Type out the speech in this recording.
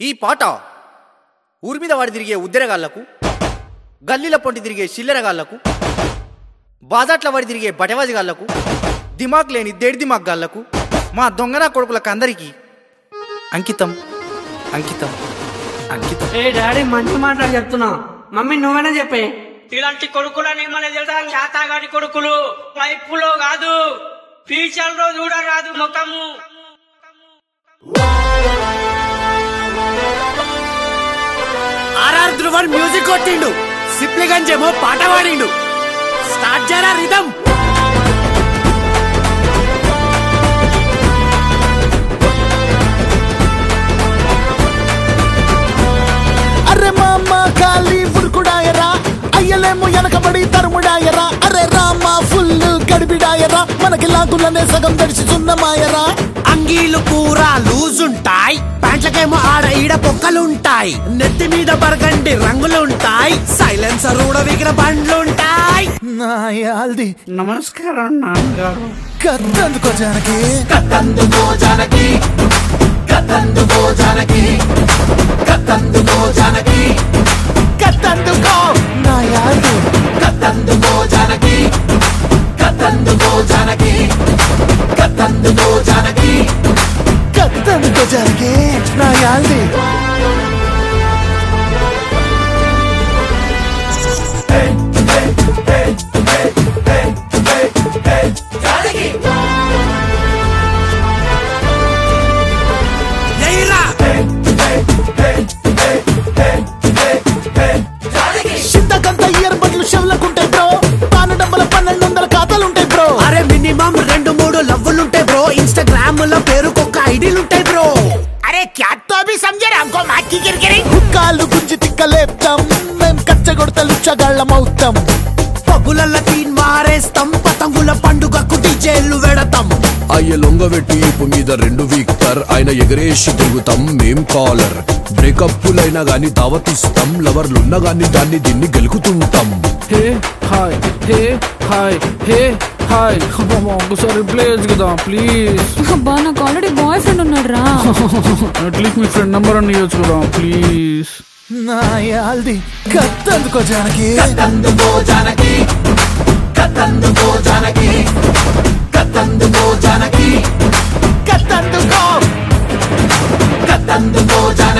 ఈ పాట ఊరి మీద వాడి తిరిగే ఉద్దెరగాళ్లకు గల్లీల పొంటి తిరిగే చిల్లరగాళ్లకు బాజాట్ల వాడి తిరిగే బటవాజిగాళ్లకు దిమాగ్ లేని దేడి దిమాగ్ గాళ్లకు మా దొంగన కొడుకులకు అందరికీ అంకితం అంకితం అంకితం ఏ డాడీ మంచి మాట్లాడి చెప్తున్నా మమ్మీ నువ్వైనా చెప్పే ఇలాంటి కొడుకులని మన తెలుసా శాతాగాడి కొడుకులు లైఫ్లో కాదు ఫ్యూచర్ లో చూడరాదు ముఖము ఆర్ఆర్ ధ్రువన్ మ్యూజిక్ కొట్టిండు సిప్లిగంజ్ ఏమో పాట పాడిండు స్టార్ట్ చేయరా రిధం అరే మామ ఖాళీ ఉరుకుడాయరా అయ్యలేమో వెనకబడి తరుముడాయరా అరే రామ ఫుల్ గడిబిడాయరా మనకి లాగులనే సగం తడిసి సున్నమాయరా అంగీలు పూరా లూజ్ ఉంటాయి ప్యాంట్లకేమో ఆడ ఈడ పొక్కలుంటాయి నెత్తి మీద బరగండి రంగులుంటాయి సైలెన్సర్ ఊడవిగిన బండ్లుంటాయి నాయాల్ది నమస్కారం నాన్నగారు కత్తందుకో జానకి కత్తందుకో నాయాల్ది కత్తందుకో జానకి నాయాల్ది ఎయిరా చింతకంత ఇయర్ బట్లు చెవులకుంటాయి బ్రో తాను డబ్బుల పన్నెండు వందల ఖాతాలుంటాయి బ్రో అరే మినిమం రెండు మూడు లవ్వులుంటాయి బ్రో ఇన్స్టాగ్రామ్ లో పేరుకొక ఐడీలుంటాయి బ్రో అరే క్యాట్ తో అభి సమజరా हमको मार की गिरगिरी కాళ్ళు గుంజి తిక్కలేపుతాం మేం కచ్చగొడతలు చగాళ్ళమవుతాం పగులల్ల తీన్ మారేస్తాం పతంగుల పండుగకు డీజేలు వెడతాం అయ్య లొంగబెట్టి ఇప్పు మీద రెండు వీక్టర్ ఆయన ఎగరేసి తిరుగుతాం మేం కాలర్ బ్రేకప్పులైనా గాని దావతిస్తాం లవర్లున్నా గాని దాన్ని దీన్ని గెలుకుతుంటాం hey hi hey hi hey hi అమ్మమ్మ ఒకసారి రిప్లై చేయొచ్చు కదా ప్లీజ్ అబ్బా నాకు ఆల్రెడీ బాయ్ ఫ్రెండ్ ఉన్నాడు రా అట్లీస్ట్ మీ ఫ్రెండ్ నెంబర్ అని ఇవ్వచ్చు కదా ప్లీజ్ నాయాల్ది కత్తందుకో జానకి కత్తందుకో